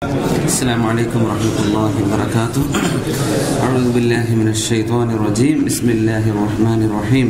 السلام عليكم ورحمة الله وبركاته أعوذ بالله من الشيطان الرجيم بسم الله الرحمن الرحيم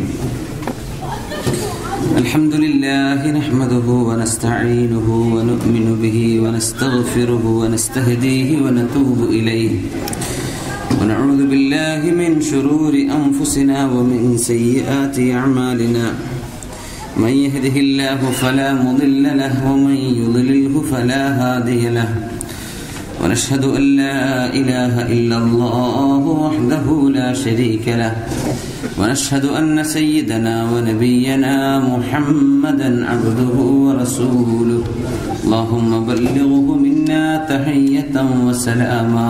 الحمد لله نحمده ونستعينه ونؤمن به ونستغفره ونستهديه ونتوب إليه ونعوذ بالله من شرور أنفسنا ومن سيئات أعمالنا من يهده الله فلا مضل له ومن يضلله فلا هادي له ونشهد أن لا إله إلا الله وحده لا شريك له ونشهد أن سيدنا ونبينا محمدا عبده ورسوله اللهم بلغه منا تحية وسلاما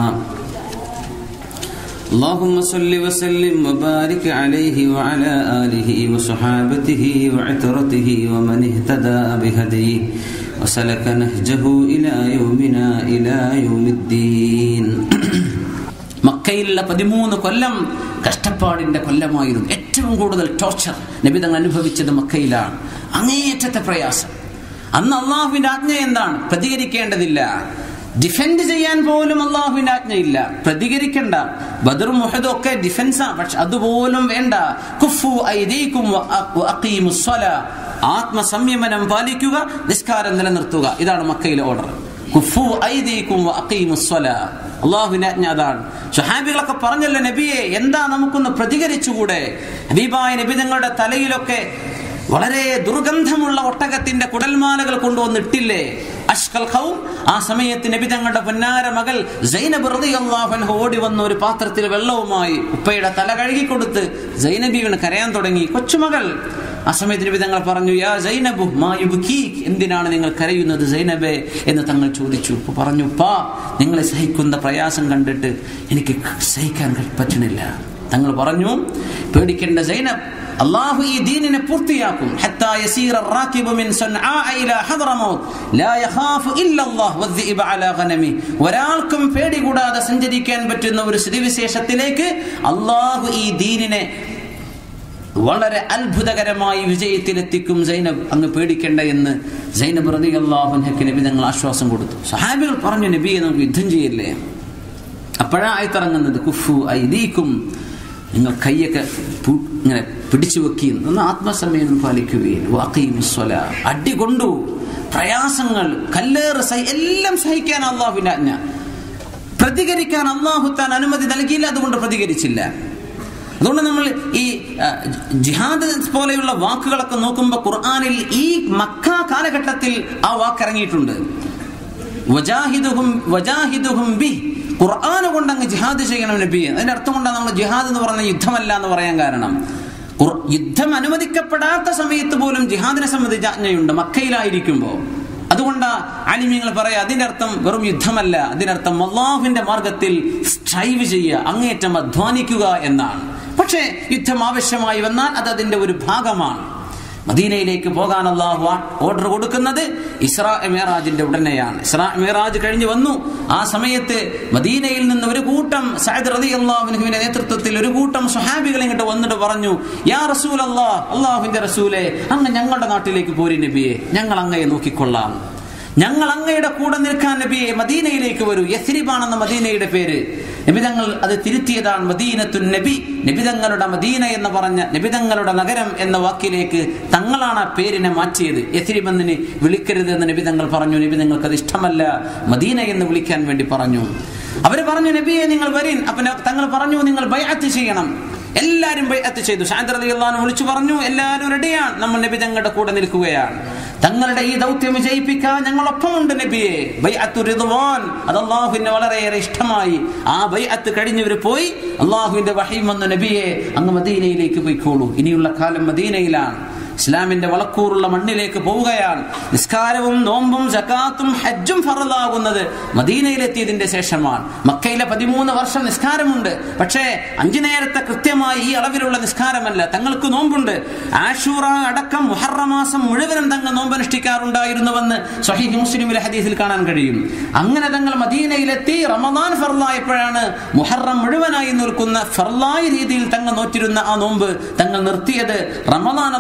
اللهم صل وسلم وبارك عليه وعلى آله وصحابته وعترته ومن اهتدى بهديه وسلك نهجه إلى يومنا إلى يوم الدين മക്കയിലുള്ള പതിമൂന്ന് കൊല്ലം കഷ്ടപ്പാടിന്റെ കൊല്ലമായിരുന്നു ഏറ്റവും കൂടുതൽ ടോർച്ചർ നബി തങ്ങൾ അനുഭവിച്ചത് മക്കയിലാണ് അങ്ങേയറ്റത്തെ പ്രയാസം അന്ന് അള്ളാഹുവിന്റെ ആജ്ഞ എന്താണ് പ്രതികരിക്കേണ്ടതില്ല ഡിഫെൻഡ് ചെയ്യാൻ പോലും അള്ളാഹുവിന്റെ ആജ്ഞയില്ല പ്രതികരിക്കണ്ട ബദറും മുഹദും ഒക്കെ ഡിഫൻസാ പക്ഷെ അതുപോലും വേണ്ട കുഫു ഐദീകും വഅഖീമുസ്സലാ ആത്മസംയമനം പാലിക്കുക നിസ്കാരം നിലനിർത്തുക ഇതാണ് മക്കയിലെ ഓർഡർ കുഫു ഐദീകും വഅഖീമുസ്സലാ അള്ളാഹുവിന്റെ ആജ്ഞ അതാണ് ഷഹാബികളൊക്കെ പറഞ്ഞല്ലോ നബിയെ എന്താ നമുക്കൊന്ന് പ്രതികരിച്ചുകൂടെ ഹബീബായ നബി തങ്ങളുടെ തലയിലൊക്കെ വളരെ ദുർഗന്ധമുള്ള ഒട്ടകത്തിന്റെ കുടൽമാലകൾ കൊണ്ടുവന്നിട്ടില്ലേ അഷ്കൽ ഖൗം ആ സമയത്ത് നബി തങ്ങളുടെ പൊന്നാര മകൾ സൈനബ് റളിയല്ലാഹു അൻഹ ഓടി വന്ന ഒരു പാത്രത്തിൽ വെള്ളവുമായി ഉപ്പയുടെ തല കഴുകി കൊടുത്ത് സൈനബി വീണ് കരയാൻ തുടങ്ങി കൊച്ചുമകൾ ആ സമയത്ത് നബി തങ്ങൾ പറഞ്ഞു യാ സൈനബു മാ യുബ്കീക് എന്തിനാണ് നിങ്ങൾ കരയുന്നത് സൈനബെ എന്ന് തങ്ങൾ ചോദിച്ചു ഉപ്പ പറഞ്ഞു പാ നിങ്ങളെ സഹിക്കുന്ന പ്രയാസം കണ്ടിട്ട് എനിക്ക് സഹിക്കാൻ പറ്റണില്ല തങ്ങൾ പറഞ്ഞു പേടിക്കേണ്ട സൈനബ് അള്ളാഹു ഈ ദീനിനെ പൂർത്തിയാക്കും ഹത്താ യസീറ الراكب من صنعاء الى حضرموت لا يخاف الا الله والذئب على غنمه ഒരാൾക്കും പേടി കൂടാതെ സഞ്ചരിക്കാൻ പറ്റുന്ന ഒരു സ്ഥിതിവിശേഷത്തിലേക്ക് അള്ളാഹു ഈ ദീനിനെ വളരെ അത്ഭുതകരമായി വിജയത്തിലെത്തിക്കും സൈനബ് അങ്ങ് പേടിക്കേണ്ട എന്ന് സൈനബ് റതി അള്ളാഹുനക്ക് നബി ഞങ്ങൾ ആശ്വാസം കൊടുത്തു സഹാബികൾ പറഞ്ഞു നബിയെ നമുക്ക് യുദ്ധം ചെയ്യില്ലേ അപ്പോഴാ ആയിത്തിറങ്ങുന്നത് കുഫു ഐദീക്കും നിങ്ങൾ കൈയൊക്കെ ഇങ്ങനെ പിടിച്ചു വെക്കുകയും ഒന്ന് ആത്മസമയം പാലിക്കുകയും അടി കൊണ്ടു പ്രയാസങ്ങൾ കല്ലേറ് സഹി എല്ലാം സഹിക്കാൻ അള്ളാഹുവിന്റെ ആജ്ഞ പ്രതികരിക്കാൻ അള്ളാഹു താൻ അനുമതി നൽകിയില്ല അതുകൊണ്ട് പ്രതികരിച്ചില്ല അതുകൊണ്ട് നമ്മൾ ഈ ജിഹാദ് പോലെയുള്ള വാക്കുകളൊക്കെ നോക്കുമ്പോൾ ഖുർആാനിൽ ഈ മക്ക കാലഘട്ടത്തിൽ ആ വാക്ക് ഇറങ്ങിയിട്ടുണ്ട് വജാഹിദുഹും വജാഹിദുഹും ബി ഖുർആൻ കൊണ്ട് അങ്ങ് ജിഹാദ് ചെയ്യണം നബി അതിന്റെ അർത്ഥം കൊണ്ടാണ് നമ്മൾ ജിഹാദ് എന്ന് പറഞ്ഞ യുദ്ധമല്ല എന്ന് പറയാൻ കാരണം യുദ്ധം അനുവദിക്കപ്പെടാത്ത സമയത്ത് പോലും ജിഹാദിനെ സംബന്ധിച്ച് ആജ്ഞയുണ്ട് മക്കയിലായിരിക്കുമ്പോൾ അതുകൊണ്ട് അലിമ്യങ്ങൾ പറയാം അതിന്റെ അർത്ഥം വെറും യുദ്ധമല്ല അതിനർത്ഥം അള്ളാഹുവിന്റെ മാർഗത്തിൽ സ്ട്രൈവ് ചെയ്യുക അങ്ങേറ്റം അധ്വാനിക്കുക എന്നാണ് പക്ഷേ യുദ്ധം ആവശ്യമായി വന്നാൽ അത് അതിന്റെ ഒരു ഭാഗമാണ് മദീനയിലേക്ക് പോകാൻ അള്ളാഹു ഓർഡർ കൊടുക്കുന്നത് ഇസ്രാ മേറാജിന്റെ ഉടനെയാണ് ഇസ്രാ മേറാജ് കഴിഞ്ഞു വന്നു ആ സമയത്ത് മദീനയിൽ നിന്ന് ഒരു കൂട്ടം സയദ് റതി അള്ളാഹുവിന്റെ നേതൃത്വത്തിൽ ഒരു കൂട്ടം സുഹാബികൾ ഇങ്ങോട്ട് വന്നിട്ട് പറഞ്ഞു യാ റസൂൽ അള്ളാഹ് അള്ളാഹുവിന്റെ റസൂലെ അങ്ങ് ഞങ്ങളുടെ നാട്ടിലേക്ക് പോരി നബിയെ ഞങ്ങൾ അങ്ങയെ നോക്കിക്കൊള്ളാം ഞങ്ങൾ അങ്ങയുടെ കൂടെ നിൽക്കാൻ നബിയെ മദീനയിലേക്ക് വരൂ യസ്രിബാണെന്ന മദീനയുടെ പേര് നബിതങ്ങൾ അത് തിരുത്തിയതാണ് മദീനത്തു നബി നബിതങ്ങളുടെ മദീന എന്ന് പറഞ്ഞ നബിതങ്ങളുടെ നഗരം എന്ന വാക്കിലേക്ക് തങ്ങളാണ് ആ പേരിനെ മാറ്റിയത് യസ്രിബെന്നിന് വിളിക്കരുത് എന്ന് നബിതങ്ങൾ പറഞ്ഞു നബിതങ്ങൾക്ക് അത് ഇഷ്ടമല്ല മദീന എന്ന് വിളിക്കാൻ വേണ്ടി പറഞ്ഞു അവര് പറഞ്ഞു നബിയെ നിങ്ങൾ വരീൻ അപ്പൊ തങ്ങൾ പറഞ്ഞു നിങ്ങൾ ബൈഅത്ത് ചെയ്യണം എല്ലാരും ബൈഅത്ത് ചെയ്തു ഷാദർ അലി അള്ളഹാൻ വിളിച്ചു പറഞ്ഞു എല്ലാവരും റെഡിയാണ് നമ്മൾ നബി തങ്ങളുടെ കൂടെ നിൽക്കുകയാണ് തങ്ങളുടെ ഈ ദൗത്യം വിജയിപ്പിക്കാൻ ഞങ്ങളൊപ്പമുണ്ട് നബിയെ ബൈഅത്തു റിദ്വാൻ അത് അള്ളാഹുവിന് വളരെയേറെ ഇഷ്ടമായി ആ ബൈഅത്ത് കഴിഞ്ഞവർ പോയി അള്ളാഹുവിന്റെ വഹീം വന്ന നബിയെ അങ്ങ് മദീനയിലേക്ക് പോയിക്കോളൂ ഇനിയുള്ള കാലം മദീനയിലാണ് ഇസ്ലാമിന്റെ വളക്കൂറുള്ള മണ്ണിലേക്ക് പോവുകയാണ് നിസ്കാരവും നോമ്പും ജക്കാത്തും ഹജ്ജും ഫറലാകുന്നത് മദീനയിലെത്തിയതിന്റെ ശേഷമാണ് മക്കയിലെ പതിമൂന്ന് വർഷം നിസ്കാരമുണ്ട് പക്ഷേ അഞ്ചു നേരത്തെ കൃത്യമായി ഈ അളവിലുള്ള നിസ്കാരമല്ല തങ്ങൾക്ക് നോമ്പുണ്ട് ആഷൂറ അടക്കം മുഹറമാസം മുഴുവനും തങ്ങൾ നോമ്പനുഷ്ഠിക്കാറുണ്ടായിരുന്നുവെന്ന് സഹീഹ് മുസ്ലിമിലെ ഹദീസിൽ കാണാൻ കഴിയും അങ്ങനെ തങ്ങൾ മദീനയിലെത്തി റമദാൻ ഫർലായപ്പോഴാണ് മുഹറം മുഴുവനായി നിൽക്കുന്ന ഫർലായ രീതിയിൽ തങ്ങൾ നോറ്റിരുന്ന ആ നോമ്പ് തങ്ങൾ നിർത്തിയത് റമദാൻ അള്ളാഹു ഫർ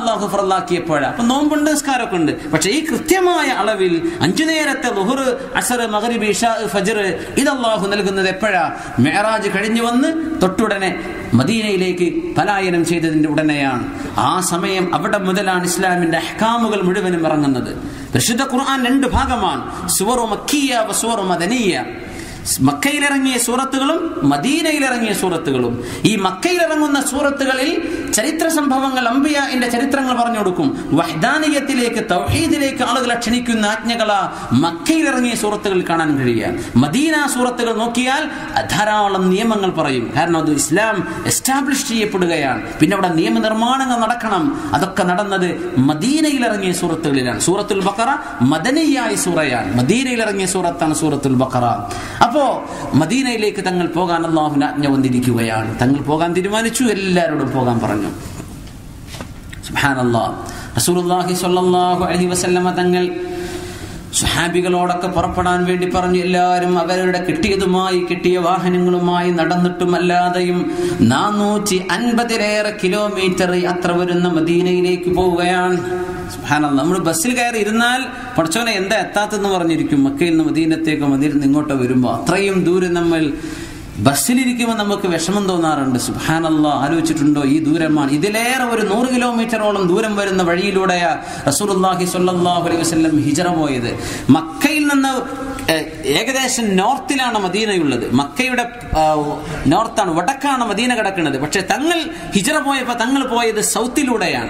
ഫറലാക്കിയപ്പോഴാണ് അപ്പൊ നോമ്പുണ്ട് നിസ്കാരമൊക്കെ ഉണ്ട് പക്ഷെ ഈ കൃത്യമായ അളവിൽ അഞ്ചു നേരത്തെ ലുഹർ അസർ മഗ്രിബ് ഇഷാ ഫജർ ഇത് അള്ളാഹു നൽകുന്നത് എപ്പോഴാ മേറാജ് കഴിഞ്ഞു വന്ന് തൊട്ടുടനെ മദീനയിലേക്ക് പലായനം ചെയ്തതിന്റെ ഉടനെയാണ് ആ സമയം അവിടെ മുതലാണ് ഇസ്ലാമിന്റെ അഹ്കാമുകൾ മുഴുവനും ഇറങ്ങുന്നത് പരിശുദ്ധ ഖുർആൻ രണ്ട് ഭാഗമാണ് സുവറു മക്കിയ സുവറു മദനീയ മക്കയിലിറങ്ങിയ സൂറത്തുകളും മദീനയിലിറങ്ങിയ സൂറത്തുകളും ഈ മക്കയിലിറങ്ങുന്ന സൂറത്തുകളിൽ ചരിത്ര സംഭവങ്ങൾ അമ്പിയാന്റെ ചരിത്രങ്ങൾ പറഞ്ഞു കൊടുക്കും വഹ്ദാനിയത്തിലേക്ക് തൗഹീദിലേക്ക് ആളുകളെ ക്ഷണിക്കുന്ന ആജ്ഞകളാ മക്കയിലിറങ്ങിയ സൂറത്തുകളിൽ കാണാൻ കഴിയുക മദീന സൂറത്തുകൾ നോക്കിയാൽ ധാരാളം നിയമങ്ങൾ പറയും കാരണം അത് ഇസ്ലാം എസ്റ്റാബ്ലിഷ് ചെയ്യപ്പെടുകയാണ് പിന്നെ അവിടെ നിയമനിർമ്മാണങ്ങൾ നടക്കണം അതൊക്കെ നടന്നത് മദീനയിൽ ഇറങ്ങിയ സൂറത്തുകളിലാണ് സൂറത്തുൽ ബക്കറ മദനീയായ സൂറയാണ് മദീനയിൽ ഇറങ്ങിയ സൂറത്താണ് സൂറത്തുൽ ബക്കറ അപ്പോ മദീനയിലേക്ക് തങ്ങൾ പോകാൻ അള്ളാഹുവിന് ആജ്ഞ വന്നിരിക്കുകയാണ് തങ്ങൾ പോകാൻ തീരുമാനിച്ചു എല്ലാവരോടും പോകാൻ പറഞ്ഞു സുബ്ഹാനല്ലാഹ് റസൂലുള്ളാഹി സ്വല്ലല്ലാഹു അലൈഹി വസല്ലമ തങ്ങൾ സുഹാബികളോടൊക്കെ പുറപ്പെടാൻ വേണ്ടി പറഞ്ഞു എല്ലാവരും അവരുടെ കിട്ടിയതുമായി കിട്ടിയ വാഹനങ്ങളുമായി നടന്നിട്ടും അല്ലാതെയും നാനൂറ്റി അൻപതിലേറെ കിലോമീറ്റർ യാത്ര വരുന്ന മദീനയിലേക്ക് പോവുകയാണ് സുബ്ഹാനല്ലാഹ് നമ്മൾ ബസ്സിൽ കയറി ഇരുന്നാൽ പഠിച്ചോനെ എന്താ എത്താത്തെന്ന് പറഞ്ഞിരിക്കും മക്കയിൽ നിന്ന് മദീനത്തേക്കോ മദീനത്തിൽ നിന്ന് ഇങ്ങോട്ടോ വരുമ്പോൾ അത്രയും ദൂരം നമ്മൾ ബസ്സിലിരിക്കുമ്പോൾ നമുക്ക് വിഷമം തോന്നാറുണ്ട് സുഹാനല്ല ആലോചിച്ചിട്ടുണ്ടോ ഈ ദൂരമാണ് ഇതിലേറെ ഒരു നൂറ് കിലോമീറ്ററോളം ദൂരം വരുന്ന വഴിയിലൂടെയാ റസൂലുള്ളാഹി സ്വല്ലല്ലാഹു അലൈഹി വസല്ലം ഹിജറ പോയത് മക്കയിൽ നിന്ന് ഏഹ്, ഏകദേശം നോർത്തിലാണ് മദീനയുള്ളത് മക്കയുടെ നോർത്താണ് വടക്കാണ് മദീന കിടക്കുന്നത് പക്ഷെ തങ്ങൾ ഹിജറ പോയപ്പോൾ തങ്ങൾ പോയത് സൗത്തിലൂടെയാണ്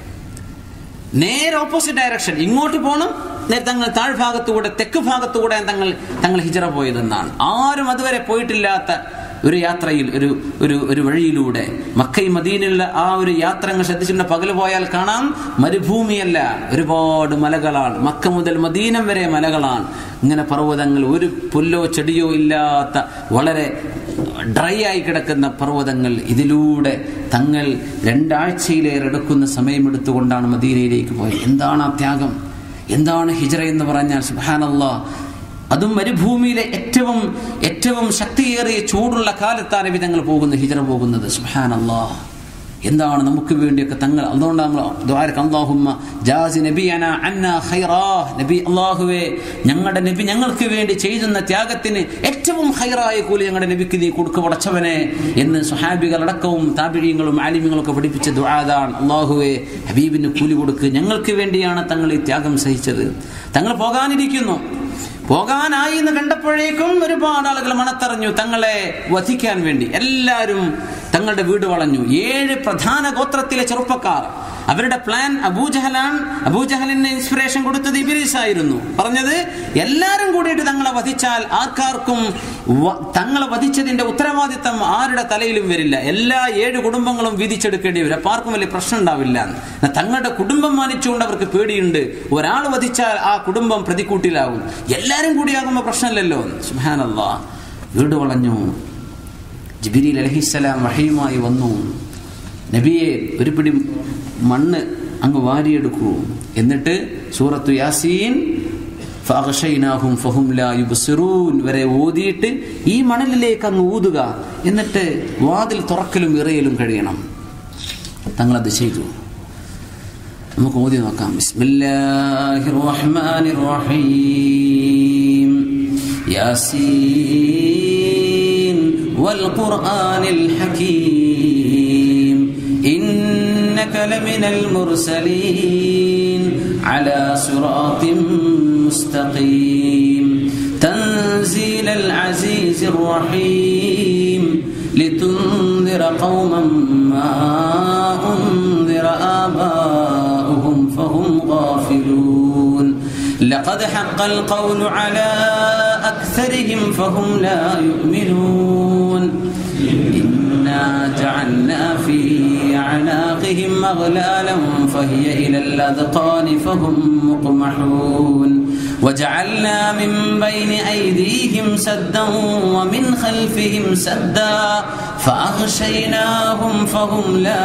നേരെ ഓപ്പോസിറ്റ് ഡയറക്ഷൻ ഇങ്ങോട്ട് പോകണം നേരെ തങ്ങൾ താഴ്ഭാഗത്തുകൂടെ തെക്ക് ഭാഗത്തുകൂടെ തങ്ങൾ തങ്ങൾ ഹിജറ പോയതെന്നാണ് ആരും അതുവരെ പോയിട്ടില്ലാത്ത ഒരു യാത്രയിൽ ഒരു ഒരു ഒരു വഴിയിലൂടെ മക്കൈ മദീനുള്ള ആ ഒരു യാത്ര അങ്ങ് ശ്രദ്ധിച്ചിട്ടുണ്ട് പകല് പോയാൽ കാണാം മരുഭൂമിയല്ല ഒരുപാട് മലകളാണ് മക്ക മുതൽ മദീനം വരെ മലകളാണ് ഇങ്ങനെ പർവ്വതങ്ങൾ ഒരു പുല്ലോ ചെടിയോ ഇല്ലാത്ത വളരെ ഡ്രൈ ആയി കിടക്കുന്ന പർവ്വതങ്ങൾ ഇതിലൂടെ തങ്ങൾ രണ്ടാഴ്ചയിലേറെ എടുക്കുന്ന സമയമെടുത്തുകൊണ്ടാണ് മദീനയിലേക്ക് പോയത് എന്താണ് ആ ത്യാഗം എന്താണ് ഹിജറ എന്ന് പറഞ്ഞാൽ സുബാനല്ലാ അതും മരുഭൂമിയിലെ ഏറ്റവും ഏറ്റവും ശക്തിയേറിയ ചൂടുള്ള കാലത്താണ് നബി തങ്ങൾ പോകുന്നത് ഹിജറ പോകുന്നത് സുബാനല്ലാ എന്താണ് നമുക്ക് വേണ്ടിയൊക്കെ തങ്ങൾ അതുകൊണ്ട് നമ്മൾ ദ്വാരക്ക് അള്ളാഹുമ്മ ജാസി നബിയന അന്ന ഖൈറാ നബി അള്ളാഹുവേ ഞങ്ങളുടെ നബി ഞങ്ങൾക്ക് വേണ്ടി ചെയ്യുന്ന ത്യാഗത്തിന് ഏറ്റവും ഹൈറായ കൂലി ഞങ്ങളുടെ നബിക്ക് നീ കൊടുക്ക് പടച്ചവനെ എന്ന് സുഹാബികളടക്കവും താപിഴീങ്ങളും ആലിമ്യങ്ങളും ഒക്കെ പഠിപ്പിച്ച ദുആദാണ് അള്ളാഹുവേ ഹബീബിന് കൂലി കൊടുക്ക് ഞങ്ങൾക്ക് വേണ്ടിയാണ് തങ്ങൾ ഈ ത്യാഗം സഹിച്ചത് തങ്ങൾ പോകാനിരിക്കുന്നു പോകാനായി എന്ന് കണ്ടപ്പോഴേക്കും ഒരുപാട് ആളുകൾ മണത്തറിഞ്ഞു തങ്ങളെ വധിക്കാൻ വേണ്ടി എല്ലാവരും തങ്ങളുടെ വീട് വളഞ്ഞു ഏഴ് പ്രധാന ഗോത്രത്തിലെ ചെറുപ്പക്കാർ അവരുടെ പ്ലാൻ അബൂജഹലാണ് അബൂജഹലിന് ഇൻസ്പിറേഷൻ കൊടുത്തത് ഇബിലീസ് ആയിരുന്നു പറഞ്ഞത് എല്ലാരും കൂടിയിട്ട് തങ്ങളെ വധിച്ചാൽ ആർക്കാർക്കും വ- തങ്ങളെ വധിച്ചതിന്റെ ഉത്തരവാദിത്തം ആരുടെ തലയിലും വരില്ല എല്ലാ ഏഴ് കുടുംബങ്ങളും വിധിച്ചെടുക്കേണ്ടി വരും അപ്പൊ ആർക്കും വലിയ പ്രശ്നം ഉണ്ടാവില്ല എന്നാ തങ്ങളുടെ കുടുംബം മാനിച്ചുകൊണ്ട് അവർക്ക് പേടിയുണ്ട് ഒരാൾ വധിച്ചാൽ ആ കുടുംബം പ്രതിക്കൂട്ടിലാവും എല്ലാരും കൂടിയാകുമ്പോൾ പ്രശ്നമില്ലല്ലോ സുഹാനല്ലാ വീട് വളഞ്ഞു ജിബിരിൽ അലഹിസ്സലാം വഹയുമായി വന്നു നബിയെ ഒരു പിടി മണ്ണ് അങ്ങ് വാരിയെടുക്കൂ എന്നിട്ട് സൂറത്തു യാസീൻ ഫഅഗ്ശൈനാഹും ഫഹും ലാ യുബ്സിറൂൻ വരെ ഓതിയിട്ട് ഈ മണലിലേക്ക് അങ്ങ് ഊതുക എന്നിട്ട് വാതിൽ തുറക്കലും ഇറയലും കഴിയണം തങ്ങളത് ചെയ്തു നമുക്ക് ഓതി നോക്കാം ബിസ്മില്ലാഹിർ റഹ്മാനിർ റഹീം യാസീൻ വൽ ഖുർആനിൽ ഹകീം ഇന്നക ലമിനൽ മുർസലീൻ അലാ സിറാത്തിൻ മുസ്തഖീം تنزيل العزيز الرحيم لتنذر قوما ما أنذر آباؤهم فهم غافلون لقد حق القول على أكثرهم فهم لا يؤمنون إنا جعلنا في أعناقهم أغلالا فهي إلى الأذقان فهم مقمحون وجعلنا من بين أيديهم سدا ومن خلفهم سدا فأغشيناهم فهم لا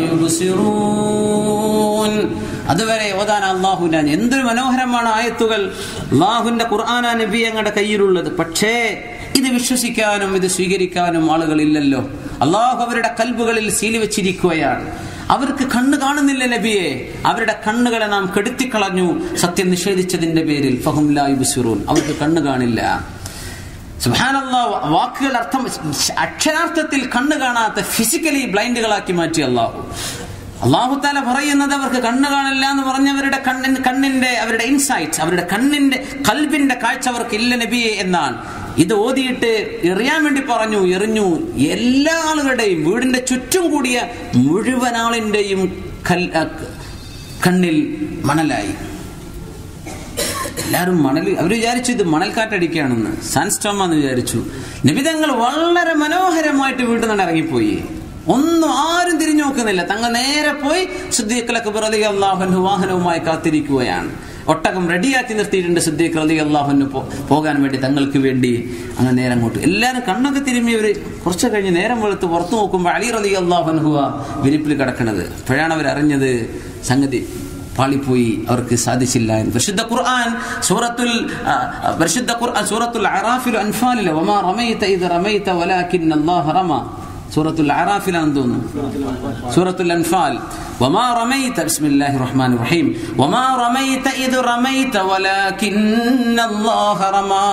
يبصرون അതുവരെ ഓതാൻ അള്ളാഹുവിന്റെ എന്തൊരു മനോഹരമാണ് ആയത്തുകൾ അള്ളാഹുവിന്റെ ഖുർആന നബി ഞങ്ങളുടെ കയ്യിലുള്ളത് പക്ഷേ ഇത് വിശ്വസിക്കാനും ഇത് സ്വീകരിക്കാനും ആളുകളില്ലല്ലോ അള്ളാഹു അവരുടെ കൽബുകളിൽ സീലി വെച്ചിരിക്കുകയാണ് അവർക്ക് കണ്ണ് കാണുന്നില്ല നബിയെ അവരുടെ കണ്ണുകളെ നാം കെടുത്തിക്കളഞ്ഞു സത്യം നിഷേധിച്ചതിന്റെ പേരിൽ ഫഹും ലായു ബിസുറൂൻ അവർക്ക് കണ്ണ് കാണില്ല സുബ്ഹാനല്ലാ വാക്കുകൾ അർത്ഥം അക്ഷരാർത്ഥത്തിൽ കണ്ണ് കാണാത്ത ഫിസിക്കലി ബ്ലൈൻഡുകളാക്കി മാറ്റി അള്ളാഹു അള്ളാഹു താല പറയുന്നത് അവർക്ക് കണ്ണ് കാണില്ല എന്ന് പറഞ്ഞവരുടെ കണ്ണിൻ കണ്ണിന്റെ അവരുടെ ഇൻസൈറ്റ്സ് അവരുടെ കണ്ണിന്റെ കൽബിന്റെ കാഴ്ച അവർക്ക് ഇല്ല നബിയെ എന്നാണ് ഇത് ഓതിയിട്ട് എറിയാൻ വേണ്ടി പറഞ്ഞു എറിഞ്ഞു എല്ലാ ആളുകളുടെയും വീടിന്റെ ചുറ്റും കൂടിയ മുഴുവൻ ആളിന്റെയും കൽ കണ്ണിൽ മണലായി എല്ലാവരും മണൽ അവർ വിചാരിച്ചു ഇത് മണൽക്കാറ്റടിക്കുകയാണെന്ന് സാൻസ്റ്റോമാന്ന് വിചാരിച്ചു നിബിതങ്ങൾ വളരെ മനോഹരമായിട്ട് വീട്ടിൽ നിന്ന് ഇറങ്ങിപ്പോയി ഒന്നും ആരും തിരിഞ്ഞു നോക്കുന്നില്ല തങ്ങൾ നേരെ പോയി സിദ്ദീഖ് റലി അള്ളാഹുൻ വാഹനവുമായി കാത്തിരിക്കുകയാണ് ഒട്ടകം റെഡിയാക്കി നിർത്തിയിട്ടുണ്ട് സിദ്ദീഖ് റലി അള്ളാഹുന് പോകാൻ വേണ്ടി തങ്ങൾക്ക് വേണ്ടി അങ്ങനെ നേരം അങ്ങോട്ട് എല്ലാവരും കണ്ണൊക്കെ തിരുമ്മിയവര് കുറച്ച് കഴിഞ്ഞ് നേരം വെളുത്ത് പുറത്തു നോക്കുമ്പോൾ അലി റലി അള്ളാഹുൻഹുവ വിരിപ്പിൽ കിടക്കണത് അപ്പോഴാണ് അവർ അറിഞ്ഞത് സംഗതി പാളിപ്പോയി അവർക്ക് സാധിച്ചില്ല എന്ന് പരിശുദ്ധ ഖുർആൻ സൂറത്തുൽ ആ, പരിശുദ്ധ ഖുർആൻ സൂറത്തുൽ അറാഫിൽ അൻഫാലിൽ വമാ റമൈത ഇദ് റമൈത വലാകിൻ അല്ലാഹ റമ സൂറത്തുൽ അറാഫിലാണെന്ന് തോന്നുന്നു സൂറത്തുൽ അൻഫാൽ വമാ റമൈത ബിസ്മില്ലാഹിർ റഹ്മാനിർ റഹീം വമാ റമൈത ഇദ് റമൈത വലാകിൻ അല്ലാഹ റമാ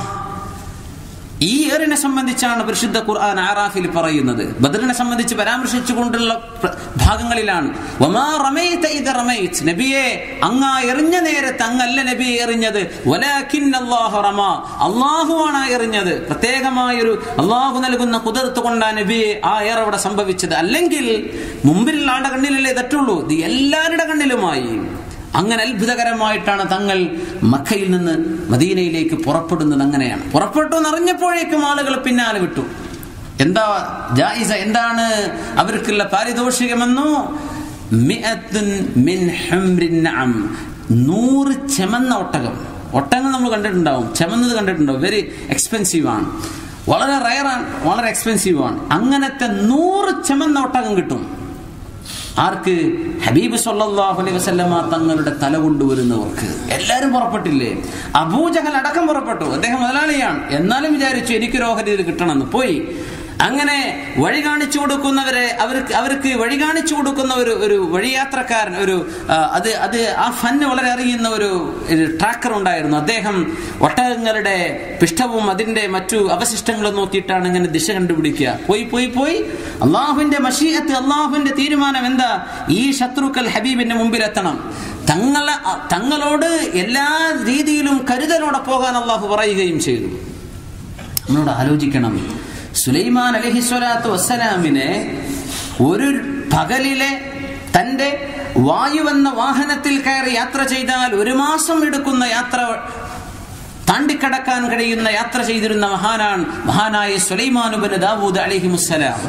ഈ ഏറിനെ സംബന്ധിച്ചാണ് പരിശുദ്ധ ഖുർആൻ ആറാഫിൽ പറയുന്നത് ബദറിനെ സംബന്ധിച്ച് പരാമർശിച്ചുകൊണ്ടുള്ള പ്ര- ഭാഗങ്ങളിലാണ് വമാ റമൈത ഇദ റമൈത് നബിയെ അങ്ങ എറിഞ്ഞ നേരത്ത് അങ്ങല്ല നബിയെ എറിഞ്ഞത് വലാകിൻ അല്ലാഹു റമ അള്ളാഹുവാണ് ആ എറിഞ്ഞത് പ്രത്യേകമായൊരു അള്ളാഹു നൽകുന്ന കുതിർത്ത് കൊണ്ടാണ് നബിയെ ആ ഏർ അവിടെ സംഭവിച്ചത് അല്ലെങ്കിൽ മുമ്പിലുള്ള ആളുടെ കണ്ണിലല്ലേ തെറ്റുള്ളൂ ഇത് എല്ലാവരുടെ കണ്ണിലുമായി അങ്ങനെ അത്ഭുതകരമായിട്ടാണ് തങ്ങൾ മക്കയിൽ നിന്ന് മദീനയിലേക്ക് പുറപ്പെടുന്നത് അങ്ങനെയാണ് പുറപ്പെട്ടു എന്നറിഞ്ഞപ്പോഴേക്കും ആളുകൾ പിന്നാലെ വിട്ടു എന്താ ജായിസ എന്താണ് അവർക്കുള്ള പാരിതോഷികമെന്നോ മിഅത്തുൻ മിൻ ഹുംറിൻ നഅം. നൂറ് ചെമന്ന ഒട്ടകം ഒട്ടകം നമ്മൾ കണ്ടിട്ടുണ്ടാവും ചെമന്നത് കണ്ടിട്ടുണ്ടാവും വെരി എക്സ്പെൻസീവ് ആണ് വളരെ റയറാണ് വളരെ എക്സ്പെൻസീവ് ആണ് അങ്ങനത്തെ നൂറ് ചെമന്ന ഒട്ടകം കിട്ടും ആർക്ക് ഹബീബ് സല്ലല്ലാഹു അലൈഹി വസല്ലമ തങ്ങളുടെ തല കൊണ്ടുവരുന്നവർക്ക് എല്ലാവരും പുറപ്പെട്ടില്ലേ അബൂജഹൽ അടക്കം പുറപ്പെട്ടു അദ്ദേഹം മുതലാളിയാണ് എന്നാലും വിചാരിച്ചു എനിക്കൊരു ഓഹരി ഇത് കിട്ടണമെന്ന് പോയി അങ്ങനെ വഴി കാണിച്ചു കൊടുക്കുന്നവരെ അവർക്ക് അവർക്ക് വഴി കാണിച്ചു കൊടുക്കുന്ന ഒരു ഒരു വഴിയാത്രക്കാരൻ ഒരു ആ, അത് അത് ആ ഫന്ന് വളരെ അറിയുന്ന ഒരു ഒരു ട്രാക്കർ ഉണ്ടായിരുന്നു അദ്ദേഹം ഒട്ടകങ്ങളുടെ പിഷ്ടവും അതിന്റെ മറ്റു അവശിഷ്ടങ്ങളും നോക്കിയിട്ടാണ് ഇങ്ങനെ ദിശ കണ്ടുപിടിക്കുക പോയി പോയി പോയി അള്ളാഹുവിന്റെ മഷീയത്ത് അള്ളാഹുവിന്റെ തീരുമാനം എന്താ ഈ ശത്രുക്കൾ ഹബീബിന്റെ മുമ്പിലെത്തണം തങ്ങളെ തങ്ങളോട് എല്ലാ രീതിയിലും കരുതലോടെ പോകാൻ അള്ളാഹു പറയുകയും ചെയ്തു നമ്മളോട് ആലോചിക്കണം സുലൈമാൻ അലഹി സ്വലാത്തു വസ്സലാമിനെ ഒരു പകലിലെ തന്റെ വായുവെന്ന വാഹനത്തിൽ കയറി യാത്ര ചെയ്താൽ ഒരു മാസം എടുക്കുന്ന യാത്ര താണ്ടിക്കടക്കാൻ കഴിയുന്ന യാത്ര ചെയ്തിരുന്ന മഹാനാണ് മഹാനായ സുലൈമാനുബന് ദാവൂദ് അലഹി മുസ്സലാം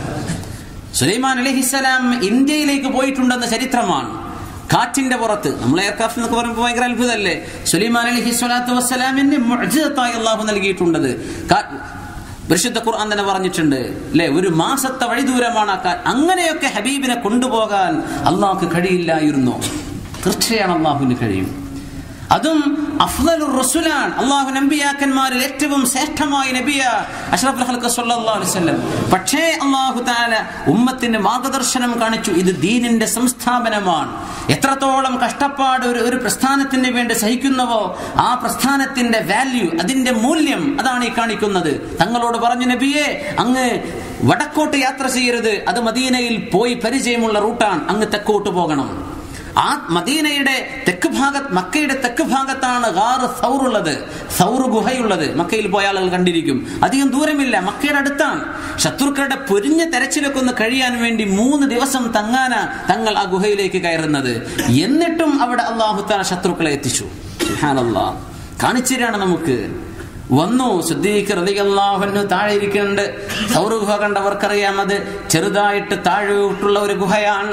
സുലൈമാൻ അലഹിസ്സലാം ഇന്ത്യയിലേക്ക് പോയിട്ടുണ്ടെന്ന ചരിത്രമാണ് കാറ്റിന്റെ പുറത്ത് നമ്മൾ എയർക്രാഫ്റ്റ് എന്നൊക്കെ പറയുമ്പോൾ ഭയങ്കര അത്ഭുതമല്ലേ സുലൈമാൻ അലഹി സ്വലാത്തു വസ്സലാമിന്റെ മുഅ്ജിസത്തായി അള്ളാഹു നൽകിയിട്ടുണ്ടത് കാ- പരിശുദ്ധ ഖുർആൻ തന്നെ പറഞ്ഞിട്ടുണ്ട് അല്ലെ ഒരു മാസത്തെ വഴി ദൂരമാണ് ആ കാ- അങ്ങനെയൊക്കെ ഹബീബിനെ കൊണ്ടുപോകാൻ അള്ളാഹ്ക്ക് കഴിയില്ലായിരുന്നു തീർച്ചയാണ് അള്ളാഹുവിന് കഴിയും അതും അഫ്ദലുർ റസുലാണ് അള്ളാഹു നബിയാക്കന്മാരിൽ ഏറ്റവും ശ്രേഷ്ഠമായ നബിയ അഷ്റഫുൽ ഖൽഖ് സല്ലല്ലാഹു അലൈഹി വസല്ലം പക്ഷേ അള്ളാഹു തആല ഉമ്മത്തിന് മാർഗദർശനം കാണിച്ചു ഇത് ദീനിന്റെ സംസ്ഥാപനമാണ് എത്രത്തോളം കഷ്ടപ്പാട് ഒരു ഒരു പ്രസ്ഥാനത്തിന് വേണ്ടി സഹിക്കുന്നവോ ആ പ്രസ്ഥാനത്തിന്റെ വാല്യൂ അതിന്റെ മൂല്യം അതാണ് ഈ കാണിക്കുന്നത് തങ്ങളോട് പറഞ്ഞു നബിയെ അങ്ങ് വടക്കോട്ട് യാത്ര ചെയ്യരുത് അത് മദീനയിൽ പോയി പരിചയമുള്ള റൂട്ടാണ് അങ്ങ് തെക്കോട്ട് പോകണം ആ മദീനയുടെ തെക്ക് ഭാഗത്ത് മക്കയുടെ തെക്ക് ഭാഗത്താണ് ഗാറ് സൗറുള്ളത് സൗർ ഗുഹയുള്ളത് മക്കയിൽ പോയ ആളുകൾ കണ്ടിരിക്കും അധികം ദൂരമില്ല മക്കയുടെ അടുത്താണ് ശത്രുക്കളുടെ പൊരിഞ്ഞ തെരച്ചിലൊക്കെ ഒന്ന് കഴിയാൻ വേണ്ടി മൂന്ന് ദിവസം തങ്ങാന തങ്ങൾ ആ ഗുഹയിലേക്ക് കയറുന്നത് എന്നിട്ടും അവിടെ അള്ളാഹുത്താല ശത്രുക്കളെ എത്തിച്ചു സുബ്ഹാനല്ലാഹ്. കാണിച്ചുതരാണ് നമുക്ക് വന്നു സിദ്ദീഖ് റളിയല്ലാഹു താഴെ ഇരിക്കുന്നുണ്ട് സൗർ ഗുഹ കണ്ടവർക്കറിയാം അത് ചെറുതായിട്ട് താഴോട്ടുള്ള ഒരു ഗുഹയാണ്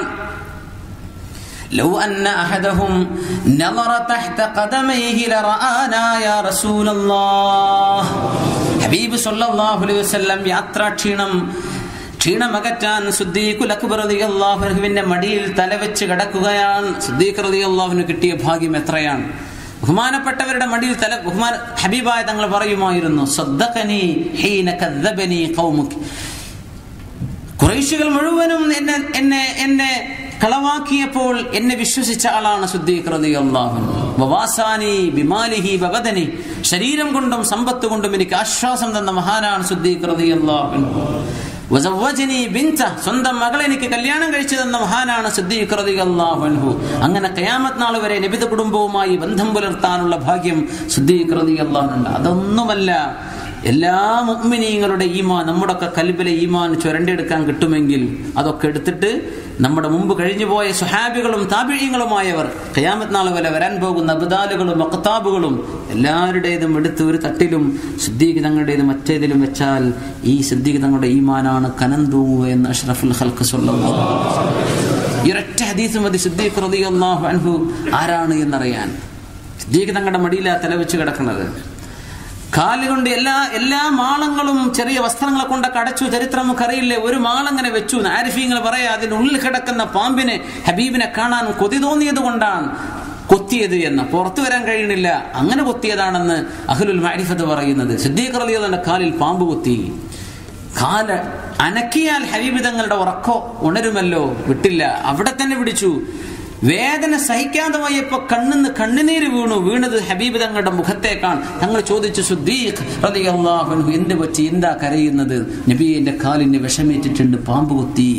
لو أن أحدهم نظر تحت قدميه لرآنا يا رسول الله ഹബീബ് സല്ലല്ലാഹു അലൈഹി വസല്ലം യാത്രാക്ഷീണം ക്ഷീണമകറ്റാൻ സുദ്ദീഖുൽ അക്ബർ റളിയല്ലാഹുവിന്റെ മടിയിൽ തലവെച്ച് കിടക്കുകയാണ് സുദ്ദീഖ് റളിയല്ലാഹുവിന് കിട്ടിയ ഭാഗ്യം എത്രയാണ് ബഹുമാനപ്പെട്ടവരുടെ മടിയിൽ തല ബഹുമാന ഹബീബായ തങ്ങൾ പറയുമായിരുന്നു സദ്ദഖനി ഹീന കദ്ദബനി ഖൗമുക് കുറേശികൾ മുഴുവനും എന്നെ എന്നെ എന്നെ കളവാക്കിയപ്പോൾ എന്നെ വിശ്വസിച്ച ആളാണ് സുദ്ദീഖ് റളിയല്ലാഹു അൻഹു. വവാസാനി ബിമാലിഹി വബദനി ശരീരം കൊണ്ടും സമ്പത്ത് കൊണ്ടും എനിക്ക് ആശ്വാസം തന്ന മഹാനാണ് സുദ്ദീഖ് റളിയല്ലാഹു അൻഹു. വസവ്വജനി ബിൻത സ്വന്തം മകളെ എനിക്ക് കല്യാണം കഴിച്ചു തന്ന മഹാനാണ് സിദ്ദീഖ് റളിയല്ലാഹു അൻഹു അങ്ങനെ ഖിയാമത്ത് നാൾ വരെ നബിത കുടുംബവുമായി ബന്ധം പുലർത്താനുള്ള ഭാഗ്യം സിദ്ദീഖ് റളിയല്ലാഹു അൻഹു അതൊന്നുമല്ല എല്ലാ മുഅ്മിനീങ്ങളുടെ ഈമാൻ നമ്മുടെ ഒക്കെ കൽബിലെ ഈമാൻ ചുരണ്ടെടുക്കാൻ കിട്ടുമെങ്കിൽ അതൊക്കെ എടുത്തിട്ട് നമ്മുടെ മുമ്പ് കഴിഞ്ഞു പോയ സുഹാബികളും താപിഴയങ്ങളുമായവർ ഖിയാമത്ത് നാൾ വരെ വരാൻ പോകുന്ന അബ്ദാലുകളും അക്താബുകളും എല്ലാവരുടേതും എടുത്ത് ഒരു തട്ടിലും സിദ്ദീഖ് തങ്ങളുടേത് മറ്റേതിലും വെച്ചാൽ ഈ സിദ്ദീഖ് തങ്ങളുടെ ഈമാനാണ് കനന്തൂങ്ങുക എന്ന് അഷ്റഫുൽ ഹൽക്ക് സ്വല്ലല്ലാഹു അലൈഹി വസല്ലം. ഈ ഒരൊറ്റ ഹദീസ് മതി സിദ്ദീഖ് റളിയല്ലാഹു അൻഹു ആരാണ് എന്നറിയാൻ സിദ്ദീഖ് തങ്ങളുടെ മടിയിലാ തലവെച്ച് കിടക്കുന്നത് കാലുകൊണ്ട് എല്ലാ എല്ലാ മാളങ്ങളും ചെറിയ വസ്ത്രങ്ങളെ കൊണ്ടൊക്കെ അടച്ചു ചരിത്രം നമുക്കറിയില്ലേ ഒരു മാളങ്ങനെ വെച്ചു ആരിഫീങ്ങൾ പറയാ അതിനുള്ളിൽ കിടക്കുന്ന പാമ്പിനെ ഹബീബിനെ കാണാൻ കൊതി തോന്നിയത് കൊണ്ടാണ് കൊത്തിയത് എന്ന് പുറത്തു വരാൻ കഴിയണില്ല അങ്ങനെ കൊത്തിയതാണെന്ന് അഹ്ലുൽ മാരിഫത്ത് പറയുന്നത് സിദ്ദീഖ് റളിയല്ലാഹുവിന്റെ കാലിൽ പാമ്പ് കൊത്തി കാല് അനക്കിയാൽ ഹബീബ് തങ്ങളുടെ ഉറക്കോ ഉണരുമല്ലോ വിട്ടില്ല അവിടെ തന്നെ പിടിച്ചു വേദന സഹിക്കാതെ പോയപ്പോ കണ്ണിന്ന് കണ്ണുനീര് വീണു വീണത് ഹബീബ് തങ്ങളുടെ മുഖത്തേക്കാണ് തങ്ങൾ ചോദിച്ചു സുദ്ദീഖ് റളിയല്ലാഹു അൻഹു എന്ത് പറ്റി എന്താ കരയുന്നത് നബി എന്റെ കാലിന് വിഷമേറ്റിട്ടുണ്ട് പാമ്പ് കുത്തി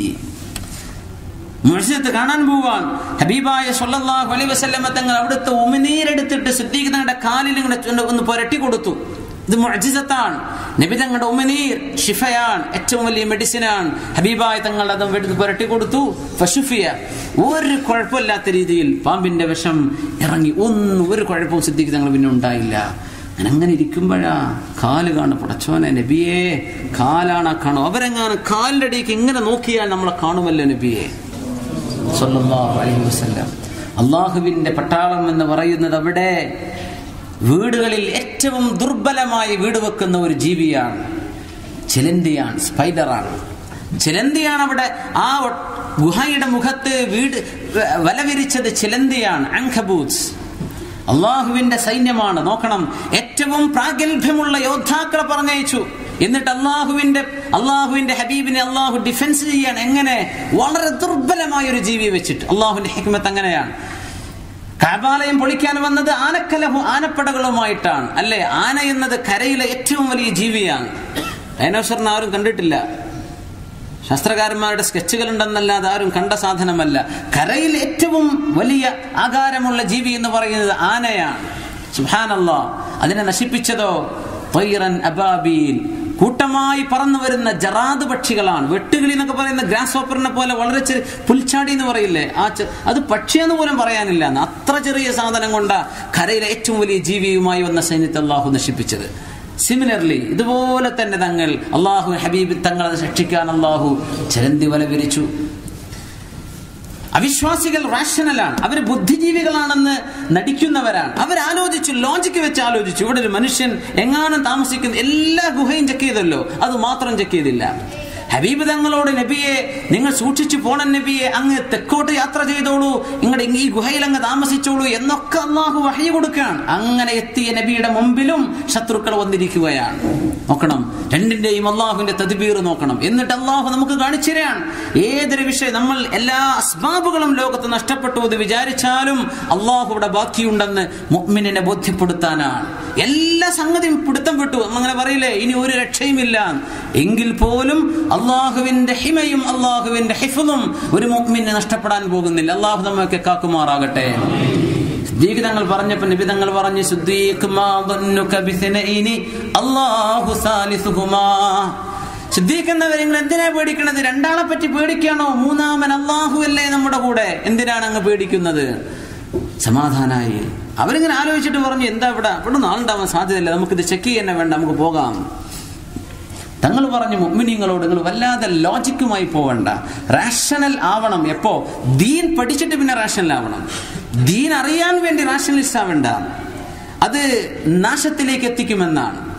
മുഴത്ത് കാണാൻ പോവാൻ ഹബീബായ സല്ലല്ലാഹു അലൈഹി വസല്ലമ തങ്ങൾ അവിടുത്തെ ഉമിനീരെടുത്തിട്ട് സിദ്ദീഖ് തങ്ങളുടെ കാലിൽ ഇങ്ങനെ ചുണ്ട് ഒന്ന് പുരട്ടി കൊടുത്തു ഇത് മുഅ്ജിസത്താണ് നബി തങ്ങളുടെ ഉമിനീർ ഷിഫയാണ് ഏറ്റവും വലിയ മെഡിസിനാണ് ഹബീബായ തങ്ങൾ അതും എടുത്ത് പുരട്ടി കൊടുത്തു ഫഷുഫിയ ഒരു കുഴപ്പമില്ലാത്ത രീതിയിൽ പാമ്പിന്റെ വിഷം ഇറങ്ങി ഒന്നും ഒരു കുഴപ്പവും സിദ്ദീഖ് തങ്ങൾ പിന്നെ ഉണ്ടായില്ല അങ്ങനെ അങ്ങനെ ഇരിക്കുമ്പോഴാ കാല് കാണു പടച്ചോനെ നബിയെ കാലാണ് കാണും അവരെങ്ങാനും കാലിന്റെ അടിക്ക് ഇങ്ങനെ നോക്കിയാൽ നമ്മളെ കാണുമല്ലോ നബിയെ സല്ലല്ലാഹു അലൈഹി വസല്ലം അള്ളാഹുവിന്റെ പട്ടാളം എന്ന് പറയുന്നത് അവിടെ വീടുകളിൽ ഏറ്റവും ദുർബലമായി വീട് വെക്കുന്ന ഒരു ജീവിയാണ് ചിലന്തിയാണ് സ്പൈഡറാണ് ചിലന്തിയാണ് അവിടെ ആ ഒ- ഗുഹയുടെ മുഖത്ത് വീട് വല വിരിച്ചത് ചിലന്തിയാണ് അങ്കബൂത്സ് അള്ളാഹുവിന്റെ സൈന്യമാണ് നോക്കണം ഏറ്റവും പ്രാഗൽഭ്യമുള്ള യോദ്ധാക്കളെ പറഞ്ഞയച്ചു എന്നിട്ട് അള്ളാഹുവിന്റെ അള്ളാഹുവിന്റെ ഹബീബിനെ അള്ളാഹു ഡിഫൻസ് ചെയ്യാൻ എങ്ങനെ വളരെ ദുർബലമായ ഒരു ജീവിയെ വെച്ചിട്ട് അള്ളാഹുവിന്റെ ഹിക്മത്ത് അങ്ങനെയാണ് കാബാലയം പൊളിക്കാൻ വന്നത് ആനക്കലഹു ആനപ്പടകളുമായിട്ടാണ് അല്ലെ ആന എന്നത് കരയിലെ ഏറ്റവും വലിയ ജീവിയാണ് ഡൈനോസറിനെ ആരും കണ്ടിട്ടില്ല ശാസ്ത്രകാരന്മാരുടെ സ്കെച്ചുകൾ ഉണ്ടെന്നല്ലാതെ ആരും കണ്ട സാധനമല്ല കരയിൽ ഏറ്റവും വലിയ ആകാരമുള്ള ജീവി എന്ന് പറയുന്നത് ആനയാണ് സുഹാനല്ലാ അതിനെ നശിപ്പിച്ചതോ ത്വയ്റൻ അബാബീൽ കൂട്ടമായി പറന്നു വരുന്ന ജറാദ് പക്ഷികളാണ് വെട്ടുകിളി എന്നൊക്കെ പറയുന്ന ഗ്രാസ് ഓപ്പറിനെ പോലെ വളരെ ചെറിയ പുൽച്ചാടി എന്ന് പറയില്ലേ ആ ചെ- അത് പക്ഷിയെന്ന് പോലും പറയാനില്ല എന്ന്. അത്ര ചെറിയ സാധനം കൊണ്ട കരയിലെ ഏറ്റവും വലിയ ജീവിയുമായി വന്ന സൈന്യത്തെ അള്ളാഹു നശിപ്പിച്ചത് സിമിലർലി ഇതുപോലെ തന്നെ തങ്ങൾ അള്ളാഹു ഹബീബ് തങ്ങളെ രക്ഷിക്കാൻ അള്ളാഹു ചരന്തി വല വിരിച്ചു അവിശ്വാസികൾ റാഷണലാണ് അവർ ബുദ്ധിജീവികളാണെന്ന് നടിക്കുന്നവരാണ് അവരാലോചിച്ചു ലോജിക്ക് വെച്ച് ആലോചിച്ചു ഇവിടെ ഒരു മനുഷ്യൻ എങ്ങാനും താമസിക്കുന്ന എല്ലാ ഗുഹയും ചെക്ക് ചെയ്തല്ലോ അത് മാത്രം ചെക്ക് ചെയ്തില്ല ഹബീബ് തങ്ങളോട് നബിയെ നിങ്ങൾ സൂക്ഷിച്ചു പോണ നബിയെ അങ്ങ് തെക്കോട്ട് യാത്ര ചെയ്തോളൂ നിങ്ങളുടെ ഈ ഗുഹയിൽ അങ്ങ് താമസിച്ചോളൂ എന്നൊക്കെ അള്ളാഹു വഹി കൊടുക്കാൻ അങ്ങനെ എത്തിയ നബിയുടെ മുമ്പിലും ശത്രുക്കൾ വന്നിരിക്കുകയാണ് നോക്കണം രണ്ടിന്റെയും അള്ളാഹുവിന്റെ തദ്ബീർ നോക്കണം എന്നിട്ട് അള്ളാഹു നമുക്ക് കാണിച്ചു തരാണ് ഏതൊരു വിഷയം നമ്മൾ എല്ലാ അസ്ബാബുകളും ലോകത്ത് നഷ്ടപ്പെട്ടു എന്ന് വിചാരിച്ചാലും അള്ളാഹു ഇവിടെ ബാക്കിയുണ്ടെന്ന് മുഅ്മിനിനെ ബോധ്യപ്പെടുത്താനാണ് എല്ലാ സംഗതിയും പിടുത്തം വിട്ടു അങ്ങനെ പറയില്ലേ ഇനി ഒരു രക്ഷയുമില്ല എങ്കിൽ പോലും അള്ളാഹുവിന്റെ ഹിമയും അള്ളാഹുവിന്റെ ഹിഫും ഒരു മുഅ്മിനെ നഷ്ടപ്പെടാൻ പോകുന്നില്ല അള്ളാഹു നമ്മയൊക്കെ കാക്കുമാറാകട്ടെ സിദ്ദീഖ് തങ്ങൾ പറഞ്ഞപ്പോ നബി തങ്ങൾ പറഞ്ഞു സിദ്ദീഖ് മാ ظنك بثنين الله ثالثهما സിദ്ദീഖ് എന്നവർ നിങ്ങൾ എന്തിനാ പേടിക്കണത് രണ്ടാളെ പറ്റി പേടിക്കാണോ മൂന്നാമൻ അള്ളാഹു അല്ലേ നമ്മുടെ കൂടെ എന്തിനാണ് അങ്ങ് പേടിക്കുന്നത് സമാധാനായി അവരിങ്ങനെ ആലോചിച്ചിട്ട് പറഞ്ഞു എന്താ ഇവിടെ ഇവിടെ നാളുണ്ടാവാൻ സാധ്യതയില്ല നമുക്കിത് ചെക്ക് ചെയ്യാൻ വേണ്ട നമുക്ക് പോകാം തങ്ങൾ പറഞ്ഞു മുഅ്മിനീങ്ങളോട് നിങ്ങൾ വല്ലാതെ ലോജിക്കുമായി പോവണ്ട റാഷണൽ ആവണം എപ്പോ ദീൻ പഠിച്ചിട്ട് പിന്നെ റാഷണൽ ആവണം ദീൻ അറിയാൻ വേണ്ടി റാഷണലിസ്റ്റ് ആവണ്ട അത് നാശത്തിലേക്ക് എത്തിക്കുമെന്നാണ്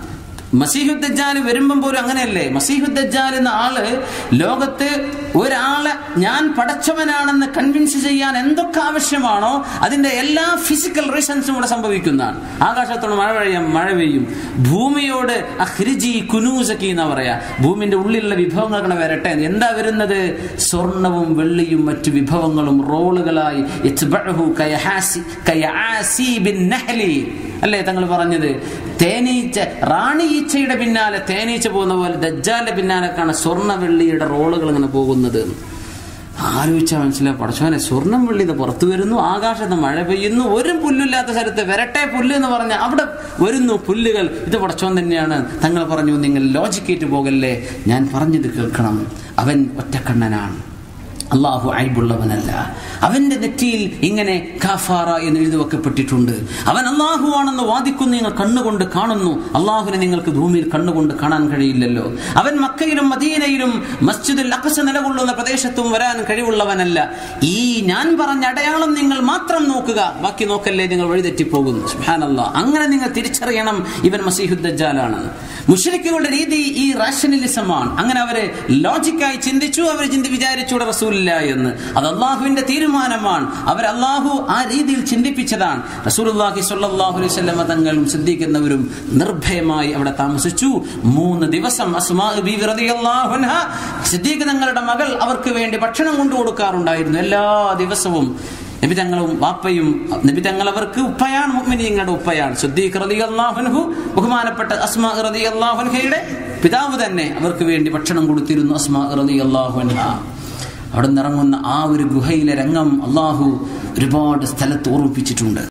മസീഹുദ്ദാല് വരുമ്പം പോലും അങ്ങനെയല്ലേ മസീഹുദ്ദാൽ എന്ന ആള് ലോകത്ത് ഒരാളെ ഞാൻ പടച്ചവനാണെന്ന് കൺവിൻസ് ചെയ്യാൻ എന്തൊക്കെ ആവശ്യമാണോ അതിന്റെ എല്ലാ ഫിസിക്കൽ റീസൺസും ഇവിടെ സംഭവിക്കുന്നതാണ് ആകാശത്തോട് മഴ പെയ്യാം മഴ പെയ്യും ഭൂമിയോട് അഹ്രിജി കുനൂസക്കി എന്നാ പറയാ ഭൂമിന്റെ ഉള്ളിലുള്ള വിഭവങ്ങൾ അങ്ങനെ വരട്ടെ എന്താ വരുന്നത് സ്വർണവും വെള്ളിയും മറ്റു വിഭവങ്ങളും റോളുകളായി യത്ബഉഹു കയഹാസി- കയആസീബിൻ നഹ്ലി. അല്ലേ തങ്ങൾ പറഞ്ഞത് തേനീച്ച റാണി ഈച്ചയുടെ പിന്നാലെ തേനീച്ച പോകുന്ന പോലെ ദജ്ജാലിന്റെ പിന്നാലെക്കാണ് സ്വർണ്ണ വെള്ളിയുടെ റോളുകൾ ഇങ്ങനെ പോകുന്നത് ആലോചിച്ചാൽ മനസ്സിലായി പടച്ചോനെ സ്വർണം വെള്ളി ഇത് പുറത്തു വരുന്നു ആകാശത്ത് മഴ പെയ്യുന്നു ഒരു പുല്ലില്ലാത്ത സ്ഥലത്ത് വരട്ടെ പുല്ല് എന്ന് പറഞ്ഞ അവിടെ വരുന്നു പുല്ലുകൾ ഇത് പടച്ചോൻ തന്നെയാണ് തങ്ങൾ പറഞ്ഞു നിങ്ങൾ ലോജിക്കേറ്റ് പോകല്ലേ ഞാൻ പറഞ്ഞത് കേൾക്കണം അവൻ ഒറ്റക്കണ്ണനാണ് അള്ളാഹു അയബുള്ളവനല്ല അവന്റെ നെറ്റിയിൽ ഇങ്ങനെ കാഫാറ എന്ന് എഴുതി വെക്കപ്പെട്ടിട്ടുണ്ട് അവൻ അള്ളാഹു ആണെന്ന് വാദിക്കുന്നു നിങ്ങൾ കണ്ണുകൊണ്ട് കാണുന്നു അള്ളാഹുവിനെ നിങ്ങൾക്ക് ഭൂമിയിൽ കണ്ണുകൊണ്ട് കാണാൻ കഴിയില്ലല്ലോ അവൻ മക്കയിലും മദീനയിലും മസ്ജിദുൽ അഖസ നിലകൊള്ളുന്ന പ്രദേശത്തും വരാൻ കഴിവുള്ളവനല്ല ഈ ഞാൻ പറഞ്ഞ അടയാളം നിങ്ങൾ മാത്രം നോക്കുക ബാക്കി നോക്കല്ലേ നിങ്ങൾ വഴിതെറ്റിപ്പോകുന്നു സുബ്ഹാനല്ലാ അങ്ങനെ നിങ്ങൾ തിരിച്ചറിയണം ഇവൻ മസീഹുദ്ദാലാണെന്ന് മുഷരിക്കുകളുടെ രീതി ഈ റാഷണലിസമാണ് അങ്ങനെ അവര് ലോജിക്കായി ചിന്തിച്ചു അവർ ചിന്തി വിചാരിച്ചൂടെ റസൂലില്ല എന്ന് അത് അള്ളാഹുവിന്റെ തീരുമാനമാണ് അവർ അള്ളാഹു ആ രീതിയിൽ ചിന്തിപ്പിച്ചതാണ് റസൂലുള്ളാഹി സ്വല്ലല്ലാഹു അലൈഹി വസല്ലമ തങ്ങളും സിദ്ദീഖെന്നവരും നിർഭയമായി അവിടെ താമസിച്ചു മൂന്ന് ദിവസം അസ്മാ ബീവി റളിയല്ലാഹു അൻഹ സിദ്ദീഖ് തങ്ങളുടെ മകൾ അവർക്ക് വേണ്ടി ഭക്ഷണം കൊണ്ടു കൊടുക്കാറുണ്ടായിരുന്നു എല്ലാ ദിവസവും നബി തങ്ങളും വാപ്പയും നബി തങ്ങൾ അവർക്ക് ഉപ്പയാണ് മുഅ്മിനീങ്ങളുടെ ഉപ്പയാണ് സിദ്ദീഖ് റളിയല്ലാഹു അൻഹു ബഹുമാനപ്പെട്ട അസ്മാ റളിയല്ലാഹു അൻഹയുടെ പിതാവ് തന്നെ അവർക്ക് വേണ്ടി ഭക്ഷണം കൊടുത്തിരുന്നു അസ്മാ റളിയല്ലാഹു അൻഹ അവിടെ നിറങ്ങുന്ന ആ ഒരു ഗുഹയിലെ രംഗം അള്ളാഹു ഒരുപാട് സ്ഥലത്ത് ഓർമ്മിപ്പിച്ചിട്ടുണ്ട്